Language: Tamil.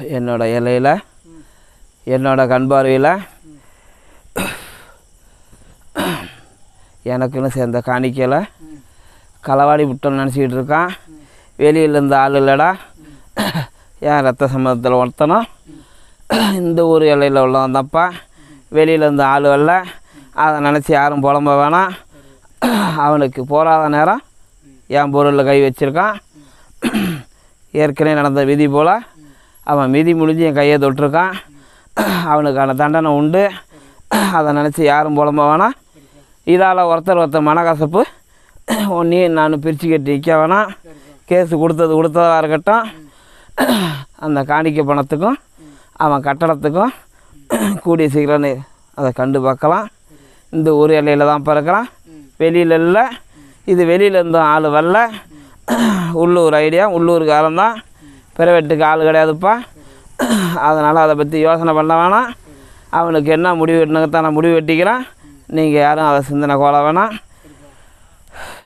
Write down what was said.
என்னோட எல்லையில் என்னோட கண் பார்வையில் எனக்குன்னு சேர்ந்த காணிக்கையில் களவாடி விட்டோம்னு நினச்சிக்கிட்டு இருக்கான் வெளியில் இருந்த ஆள் இல்லைடா என் ரத்த சம்பந்தத்தில் ஒருத்தனும் இந்த ஊர் எல்லையில் உள்ளவன் தான்ப்பா வெளியில் இருந்த ஆள் வரல அதை நினச்சி யாரும் புலம்ப வேணாம் அவனுக்கு போராத நேரம் என் பொருளில் கை வச்சிருக்கான் ஏற்கனவே நடந்த விதி போல் அவன் விதி முடிஞ்சு என் கையை தொட்டிருக்கான் அவனுக்கான தண்டனை உண்டு அதை நினச்சி யாரும் புலம்ப வேணாம் இதால் ஒருத்தர் ஒருத்தர் மனக்கசப்பு ஒன்றையும் நான் பிரித்து கட்டி நிற்க வேணாம் கேஸு கொடுத்தது கொடுத்ததாக இருக்கட்டும் அந்த காணிக்கை பணத்துக்கும் அவன் கட்டடத்துக்கும் கூடிய சீக்கிரம் நீ அதை கண்டு பார்க்கலாம் இந்த ஊர் எல்லையில் தான் பிறக்கிறான் வெளியில் இல்லை இது வெளியில் இருந்தும் ஆள் வரல உள்ளூர் ஐடியா உள்ளூர்காரன் தான் பிரைவேட்டுக்கு ஆள் கிடையாதுப்பா அதனால் அதை பற்றி யோசனை பண்ண வேணாம் அவனுக்கு என்ன முடிவு வெட்டினதான் நான் முடிவு வெட்டிக்கிறேன் நீங்கள் யாரும் அதை சிந்தனை கோல வேணாம்